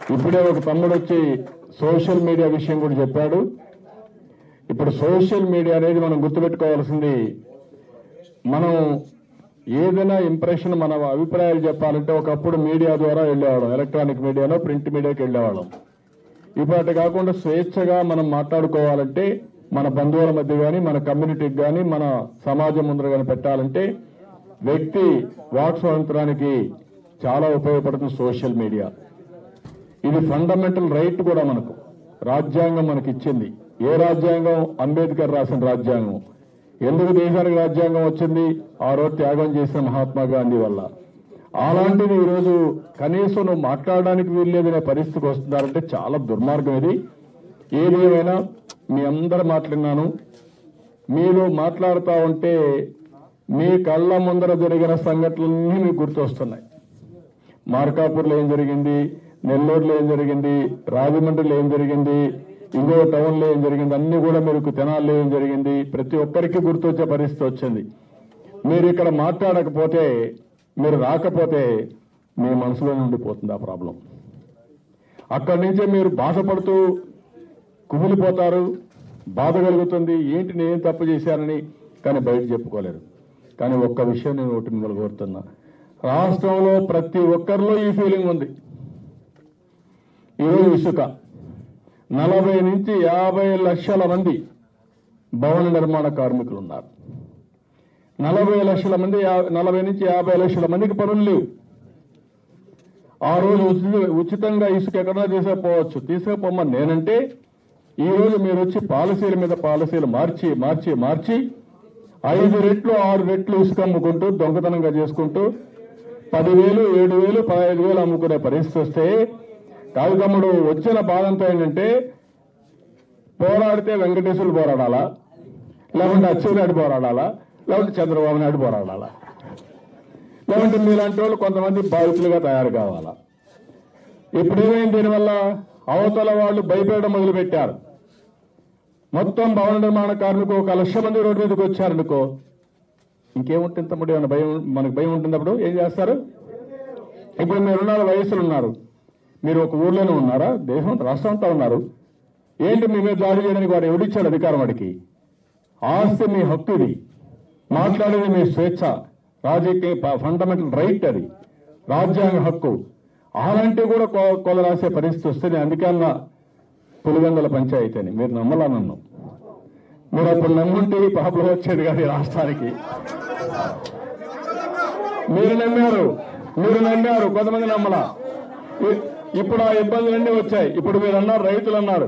ఇప్పుడే ఒక తమ్ముడు వచ్చి సోషల్ మీడియా విషయం కూడా చెప్పాడు ఇప్పుడు సోషల్ మీడియా అనేది మనం గుర్తుపెట్టుకోవాల్సింది మనం ఏదైనా ఇంప్రెషన్ మన అభిప్రాయాలు చెప్పాలంటే ఒకప్పుడు మీడియా ద్వారా వెళ్ళేవాళ్ళం ఎలక్ట్రానిక్ మీడియాలో ప్రింట్ మీడియాకి వెళ్ళేవాళ్ళం ఇప్పుడు అటు కాకుండా స్వేచ్ఛగా మనం మాట్లాడుకోవాలంటే మన బంధువుల మధ్య కానీ మన కమ్యూనిటీకి కానీ మన సమాజం ముందర కానీ పెట్టాలంటే వ్యక్తి వాక్ స్వాతంత్రానికి చాలా ఉపయోగపడుతుంది సోషల్ మీడియా ఇది ఫండమెంటల్ రైట్ కూడా మనకు రాజ్యాంగం మనకి ఇచ్చింది ఏ రాజ్యాంగం అంబేద్కర్ రాసిన రాజ్యాంగం ఎందుకు దేశానికి రాజ్యాంగం వచ్చింది ఆ రోజు త్యాగం చేసిన మహాత్మా గాంధీ వల్ల అలాంటిది ఈరోజు కనీసం నువ్వు మాట్లాడడానికి వీల్లేదనే పరిస్థితికి వస్తున్నారంటే చాలా దుర్మార్గం ఇది ఏది ఏమైనా మీ అందరు మాట్లాడినాను మీరు మాట్లాడుతూ ఉంటే మీ కళ్ళ ముందర జరిగిన సంఘటనలన్నీ మీకు గుర్తొస్తున్నాయి మార్కాపూర్లో ఏం జరిగింది నెల్లూరులో ఏం జరిగింది రాజమండ్రిలో ఏం జరిగింది ఇంకో టౌన్లో ఏం జరిగింది అన్ని కూడా మీకు తెనాల్లో ఏం జరిగింది ప్రతి ఒక్కరికి గుర్తొచ్చే పరిస్థితి వచ్చింది మీరు ఇక్కడ మాట్లాడకపోతే మీరు రాకపోతే మీ మనసులో ఉండిపోతుంది ఆ ప్రాబ్లం అక్కడి నుంచే మీరు బాధపడుతూ కుమిలిపోతారు బాధ కలుగుతుంది ఏంటి నేను ఏం తప్పు చేశానని కానీ బయట చెప్పుకోలేరు కానీ ఒక్క విషయం నేను ఒకటి మిమ్మల్ని కోరుతున్నా రాష్ట్రంలో ప్రతి ఒక్కరిలో ఈ ఫీలింగ్ ఉంది ఈరోజు ఇసుక నలభై నుంచి యాభై లక్షల మంది భవన నిర్మాణ కార్మికులు ఉన్నారు నలభై లక్షల మంది యా- నలభై నుంచి యాభై లక్షల మందికి పనులు లేవు ఆ రోజు ఉచిత- ఉచితంగా ఇసుక ఎక్కడన్నా తీసుకుపోవచ్చు తీసుకుపోమని నేనంటే ఈ రోజు మీరు వచ్చి పాలసీల మీద పాలసీలు మార్చి మార్చి మార్చి ఐదు రెట్లు ఆరు రెట్లు ఇసుక అమ్ముకుంటూ దొంగతనంగా చేసుకుంటూ పదివేలు ఏడు వేలు పదహైదు వేలు అమ్ముకునే పరిస్థితి వస్తే కాదు తమ్ముడు వచ్చిన బాధంతో ఏంటంటే పోరాడితే వెంకటేశ్వరులు పోరాడాలా లేకుంటే అచ్చెన్నాయుడు పోరాడాలా లేకుంటే చంద్రబాబు నాయుడు పోరాడాలా లేకుంటే మీలాంటి వాళ్ళు కొంతమంది బాధితులుగా తయారు కావాలా ఇప్పుడు ఏమైంది దీనివల్ల అవతల వాళ్ళు భయపడడం మొదలుపెట్టారు మొత్తం భవన నిర్మాణ కార్మికులు ఒక లక్ష మంది రోడ్డు మీదకి వచ్చారనుకో ఇంకేముంటుంది తమ్ముడు ఏమైనా భయం మనకు భయం ఉంటుంది అప్పుడు ఏం చేస్తారు ఇప్పుడు మీరున్నారు వయసులు ఉన్నారు మీరు ఒక ఊర్లోనే ఉన్నారా దేశం రాష్ట్రం అంతా ఉన్నారు ఏంటి మీ మీద దాడి చేయడానికి వాడు ఎవడిచ్చాడు అధికారం వాడికి ఆస్తి మీ హక్కు ఇది మాట్లాడేది మీ స్వేచ్ఛ రాజకీయ ఫండమెంటల్ రైట్ అది రాజ్యాంగ హక్కు అలాంటివి కూడా కొ- కొల రాసే పరిస్థితి వస్తే నేను అందుకే అన్న పులిగందల పంచాయతీ అని మీరు నమ్మలా నన్ను మీరు అప్పుడు నమ్ముంటే ఈ పాపలు వచ్చేది కాదు ఈ రాష్ట్రానికి మీరు నమ్మారు మీరు నమ్మారు కొంతమంది నమ్మలా ఇ- ఇప్పుడు ఆ ఇబ్బందులన్నీ వచ్చాయి ఇప్పుడు మీరు అన్నారు రైతులు అన్నారు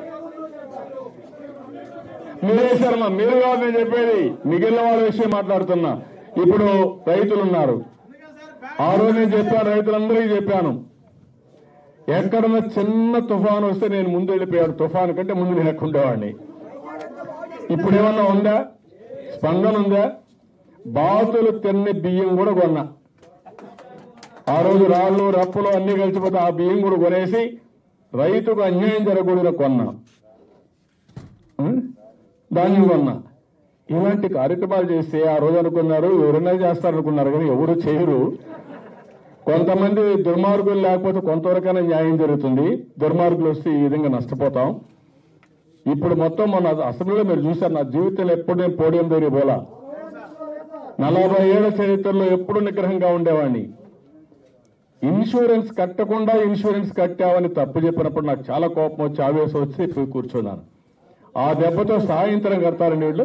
మీరేశారమ్మా మీరు కాదు నేను చెప్పేది మిగిలిన వాళ్ళ విషయం మాట్లాడుతున్నా ఇప్పుడు రైతులు ఉన్నారు ఆ రోజు నేను చెప్పాను రైతులందరికీ చెప్పాను ఎక్కడన్నా చిన్న తుఫాను వస్తే నేను ముందు వెళ్ళిపోయాడు తుఫాను కంటే ముందు నేను ఎక్కడ ఉండేవాడిని ఇప్పుడు ఏమన్నా ఉందా స్పందన ఉందా బాతులు తిన్న బియ్యం కూడా కొన్నా ఆ రోజు రాళ్ళు రప్పులు అన్ని కలిసిపోతే ఆ బియ్యం కూడా కొనేసి రైతుకు అన్యాయం జరగకూడదు కొన్నా ఉం? ధాన్యం కొన్నా ఇలాంటి కార్యక్రమాలు చేస్తే ఆ రోజు అనుకున్నారు ఎవరైనా చేస్తారనుకున్నారు కానీ ఎవరు చేయరు కొంతమంది దుర్మార్గులు లేకపోతే కొంతవరకైనా న్యాయం జరుగుతుంది దుర్మార్గులు వస్తే ఈ విధంగా నష్టపోతాం ఇప్పుడు మొత్తం మన అసెంబ్లీలో మీరు చూశారు నా జీవితంలో ఎప్పుడు నేను పోడియం దగ్గర పోలా నలభై ఏళ్ల చరిత్రలో ఎప్పుడు నిగ్రహంగా ఉండేవాడిని ఇన్సూరెన్స్ కట్టకుండా ఇన్సూరెన్స్ కట్టావని తప్పు చెప్పినప్పుడు నాకు చాలా కోపం వచ్చి ఆవేశం వచ్చి పోయి కూర్చున్నాను ఆ దెబ్బతో సాయంత్రం కడతారండి వీళ్ళు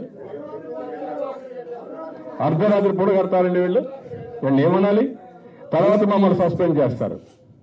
అర్ధరాత్రి పూట కడతారండి వీళ్ళు వీళ్ళు ఏమనాలి తర్వాత మమ్మల్ని సస్పెండ్ చేస్తారు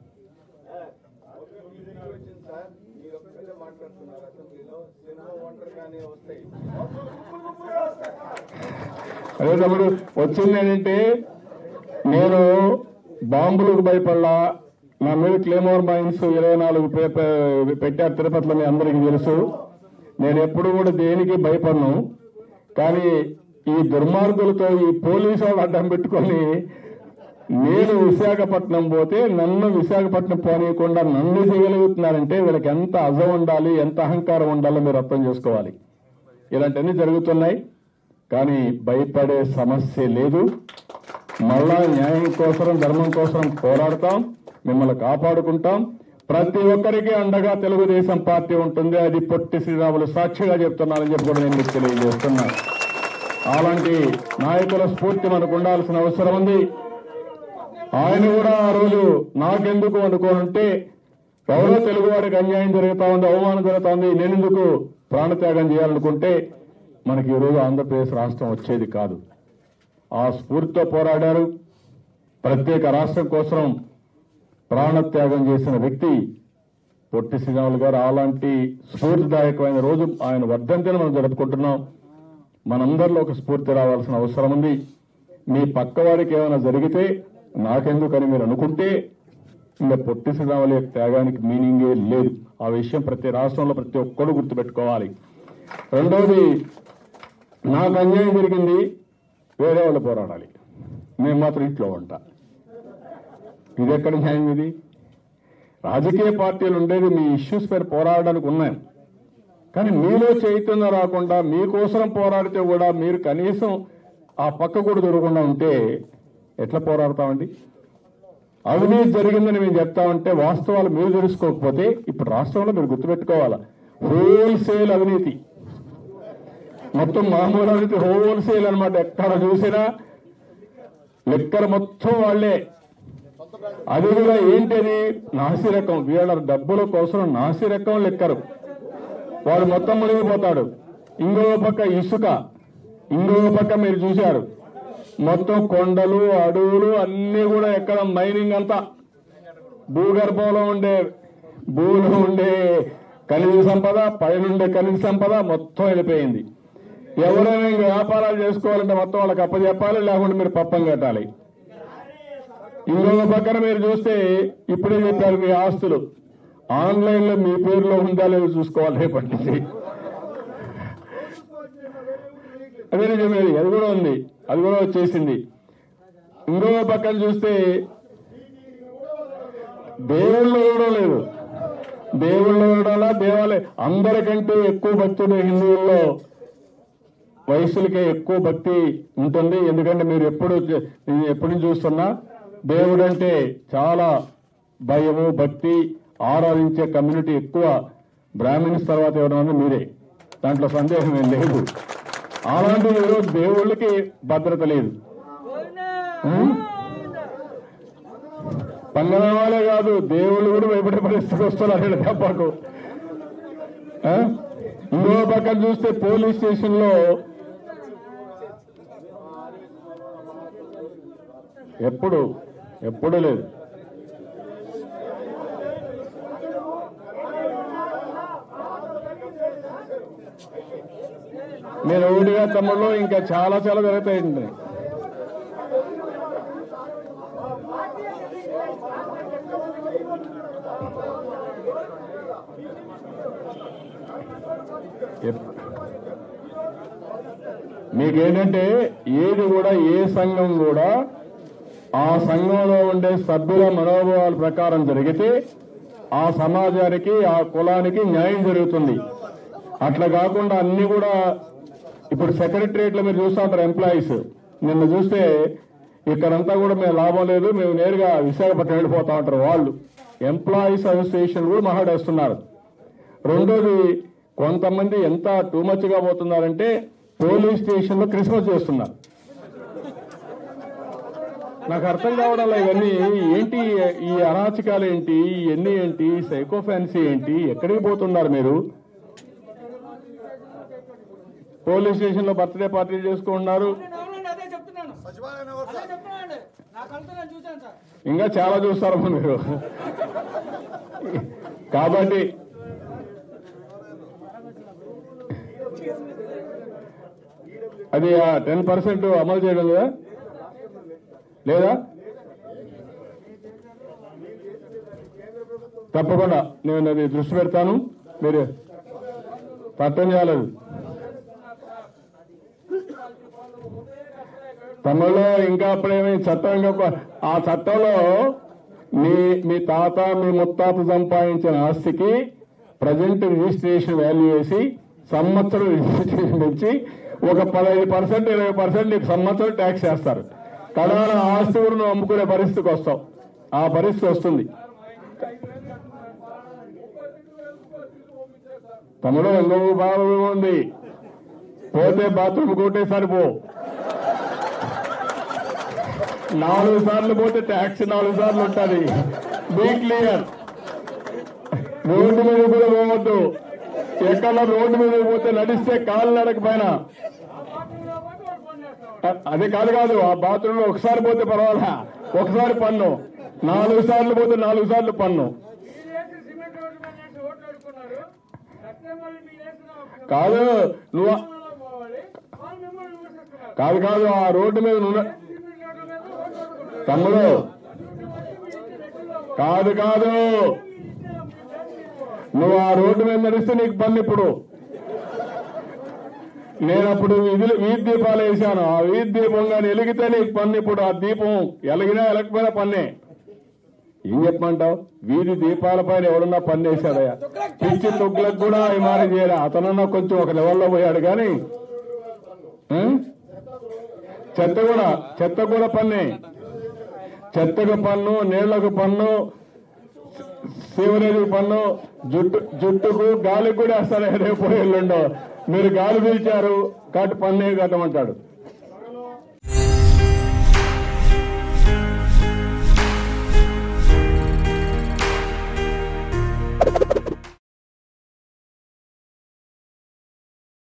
అదే తమ్ముడు వచ్చింది ఏంటంటే నేను బాంబులకు భయపడలా నా మీద క్లేమోర్ మైన్స్ ఇరవై నాలుగు పే- పే- పెట్టారు తిరుపతిలో మీ అందరికీ తెలుసు నేను ఎప్పుడు కూడా దేనికి భయపడను కానీ ఈ దుర్మార్గులతో ఈ పోలీసు వాళ్ళు అడ్డం పెట్టుకొని నేను విశాఖపట్నం పోతే నన్ను విశాఖపట్నం పోనీయకుండా నన్ను చేయగలుగుతున్నారంటే వీళ్ళకి ఎంత అజం ఉండాలి ఎంత అహంకారం ఉండాలో మీరు అర్థం చేసుకోవాలి ఇలాంటివన్నీ జరుగుతున్నాయి కానీ భయపడే సమస్య లేదు మళ్ళా న్యాయం కోసం ధర్మం కోసం పోరాడతాం మిమ్మల్ని కాపాడుకుంటాం ప్రతి ఒక్కరికి అండగా తెలుగుదేశం పార్టీ ఉంటుంది అది పొట్టి శ్రీరాములు సాక్షిగా చెప్తున్నారని చెప్పి కూడా నేను మీకు తెలియజేస్తున్నా అలాంటి నాయకుల స్ఫూర్తి మనకు ఉండాల్సిన అవసరం ఉంది ఆయన కూడా ఆ రోజు నాకెందుకు అనుకోనుంటే ఎవరో తెలుగువాడికి అన్యాయం జరుగుతా ఉంది అవమానం జరుగుతా ఉంది నేనెందుకు ప్రాణత్యాగం చేయాలనుకుంటే మనకి ఈరోజు ఆంధ్రప్రదేశ్ రాష్ట్రం వచ్చేది కాదు ఆ స్ఫూర్తితో పోరాడారు ప్రత్యేక రాష్ట్రం కోసం ప్రాణత్యాగం చేసిన వ్యక్తి పొట్టి శ్రీరాములు గారు అలాంటి స్ఫూర్తిదాయకమైన రోజు ఆయన వర్ధంతిని మనం జరుపుకుంటున్నాం మనందరిలో ఒక స్ఫూర్తి రావాల్సిన అవసరం ఉంది మీ పక్క వారికి ఏమైనా జరిగితే నాకెందుకని మీరు అనుకుంటే ఇంకా పొట్టి శ్రీరాములు యొక్క త్యాగానికి మీనింగే లేదు ఆ విషయం ప్రతి రాష్ట్రంలో ప్రతి ఒక్కరు గుర్తుపెట్టుకోవాలి రెండవది నాకు అన్యాయం జరిగింది వేరే వాళ్ళు పోరాడాలి నేను మాత్రం ఇంట్లో ఉంటా ఇది ఎక్కడ న్యాయం ఇది రాజకీయ పార్టీలు ఉండేది మీ ఇష్యూస్ పైన పోరాడడానికి ఉన్నాయి కానీ మీలో చైతన్యం రాకుండా మీకోసం పోరాడితే కూడా మీరు కనీసం ఆ పక్క కూడా దొరకకుండా ఉంటే ఎట్లా పోరాడతామండి అవినీతి జరిగిందని మేము చెప్తా ఉంటే వాస్తవాలు మీరు తెలుసుకోకపోతే ఇప్పుడు రాష్ట్రంలో మీరు గుర్తుపెట్టుకోవాలా హోల్సేల్ అవినీతి మొత్తం మామూలు అవినీతి హోల్సేల్ అన్నమాట ఎక్కడ చూసినా లెక్కర మొత్తం వాళ్ళే అది కూడా ఏంటది నాసిరకం వీళ్ళ డబ్బుల కోసం నాసిరకం లెక్కరు వాడు మొత్తం మునిగిపోతాడు ఇంకో పక్క ఇసుక ఇంకో పక్క మీరు చూశారు మొత్తం కొండలు అడవులు అన్ని కూడా ఎక్కడ మైనింగ్ అంతా భూగర్భంలో ఉండే భూమిలో ఉండే ఖనిజ సంపద పైన ఉండే ఖనిజ సంపద మొత్తం వెళ్ళిపోయింది ఎవరైనా ఇంక వ్యాపారాలు చేసుకోవాలంటే మొత్తం వాళ్ళకి అప్పచెప్పాలి లేకుంటే మీరు పప్పం కట్టాలి ఇంకొక పక్కన మీరు చూస్తే ఇప్పుడే చెప్పారు మీ ఆస్తులు ఆన్లైన్ లో మీ పేరులో ఉందా లేదో చూసుకోవాలి రేపటి నుంచి అదే నిజమేది అది కూడా ఉంది అది కూడా వచ్చేసింది ఇంకొక పక్కన చూస్తే దేవుళ్ళు కూడా లేదు దేవుళ్ళు కూడా దేవాలయం అందరికంటే ఎక్కువ భక్తులు హిందువుల్లో వయసులకే ఎక్కువ భక్తి ఉంటుంది ఎందుకంటే మీరు ఎప్పుడు చూ- నేను ఎప్పుడు నుంచి చూస్తున్నా దేవుడు అంటే చాలా భయము భక్తి ఆరాధించే కమ్యూనిటీ ఎక్కువ బ్రాహ్మిన్స్ తర్వాత ఎవరైనా మీరే దాంట్లో సందేహం ఏం లేదు అలాంటి ఈరోజు దేవుళ్ళకి భద్రత లేదు ఉం? పంగనామాలే కాదు దేవుళ్ళు కూడా భయపడే పరిస్థితికి వస్తున్నారు ఇక్కడ దెబ్బకు ఆ? ఇంకో పక్కన చూస్తే పోలీస్ స్టేషన్ లో ఎప్పుడు ఎప్పుడు లేదు నేను ఒకటిగా తమ్ముళ్ళు ఇంకా చాలా చాలా జరుగుతాయండి ఎప్- మీకేంటంటే ఏది కూడా ఏ సంఘం కూడా ఆ సంఘంలో ఉండే సభ్యుల మనోభావాల ప్రకారం జరిగితే ఆ సమాజానికి ఆ కులానికి న్యాయం జరుగుతుంది అట్లా కాకుండా అన్ని కూడా ఇప్పుడు సెక్రటరియట్లో మీరు చూస్తూ ఉంటారు ఎంప్లాయీస్ నిన్న చూస్తే ఇక్కడంతా కూడా మేము లాభం లేదు మేము నేరుగా విశాఖపట్నం వెళ్ళిపోతా ఉంటారు వాళ్ళు ఎంప్లాయీస్ అసోసియేషన్ కూడా మహాడేస్తున్నారు రెండోది కొంతమంది ఎంత టూ మచ్ గా పోతున్నారంటే పోలీస్ స్టేషన్ లో క్రిస్మస్ చేస్తున్నారు నాకు అర్థం కావడం లేదు ఇవన్నీ ఏంటి ఈ అరాచకాలు ఏంటి ఇవన్నీ ఏంటి సైకో ఫ్యాన్సీ ఏంటి ఎక్కడికి పోతున్నారు మీరు పోలీస్ స్టేషన్ లో బర్త్డే పార్టీలు చేసుకుంటున్నారు నేను అవునండి అదే చెప్తున్నాను అదే చెప్తున్నానండి నా కళ్ళతో నేను చూశాను సార్ ఇంకా చాలా చూస్తారమ్మా మీరు కాబట్టి అది టెన్ పర్సెంట్ అమలు చేయడం లేదా లేదా తప్పకుండా నేను అది దృష్టి పెడతాను మీరు పట్టం చేయాలి తమలో ఇంకా అప్పుడేమి చట్టం ఇంకా ఒక- ఆ చట్టంలో మీ మీ తాత మీ ముత్తాత సంపాదించిన ఆస్తికి ప్రజెంట్ రిజిస్ట్రేషన్ వాల్యూ వేసి సంవత్సరం రిజిస్ట్రేషన్ పెంచి ఒక పదహైదు పర్సెంట్ ఇరవై పర్సెంట్ నీకు సంవత్సరం ట్యాక్స్ చేస్తారు కడాన ఆస్తి కూడా నువ్వు అమ్ముకునే పరిస్థితికి వస్తావు ఆ పరిస్థితి వస్తుంది తమ్ముడు ఇంకొక బాబు ఉంది పోతే బాత్రూమ్ కొట్టేసారి పో నాలుగు సార్లు పోతే ట్యాక్సీ నాలుగు సార్లు ఉంటుంది బీ క్లియర్ రోడ్డు మీద కూడా పోవద్దు ఎక్కడ రోడ్డు మీద పోతే నడిస్తే కాలు నడక పైన అ- అది కాదు కాదు ఆ బాత్రూమ్ లో ఒకసారి పోతే పర్వాలా ఒకసారి పన్ను నాలుగు సార్లు పోతే నాలుగు సార్లు పన్ను మీరు వేసి సిమెంట్ రోడ్డు మీద వేసి ఓట్లు అడుక్కున్నారు సత్యమల్లి మీరు వేసిన కాదు నువ్వు విమానంలో పోవాలి వాళ్ళు మిమ్మల్ని విమర్శిస్తున్నారు కాదు కాదు ఆ రోడ్డు మీద నువ్వు న- సిమెంట్ రోడ్డు మీద ఓట్లు అడుక్కున్నారు తమ్ముడు కాదు కాదు నువ్వు ఆ రోడ్డు మీద నడిస్తే నీకు పన్ను ఇప్పుడు నేను అప్పుడు వీధి వీధి దీపాలు వేసాను ఆ వీధి దీపం కానీ వెలిగితే నీకు పన్ను ఇప్పుడు ఆ దీపం ఎలిగినా ఎలకపోయినా పన్నే ఏం చెప్పమంటావు వీధి దీపాల పైన ఎవరన్నా పన్ను వేశాడయ్యా పిచ్చి తొక్కులకు కూడా ఇమారి చేయరా అతనన్నా కొంచెం ఒక లెవెల్లో పోయాడు కానీ ఆ? చెత్త కూడా చెత్త కూడా పన్నే చెత్తకు పన్ను నీళ్లకు పన్ను సీవరేజ్ పన్ను జుట్టు జుట్టుకు గాలికి కూడా వేస్తారు రేపు ఎల్లుండో మీరు గాలి పీల్చారు కాబట్టి పన్నే కట్టమంటాడు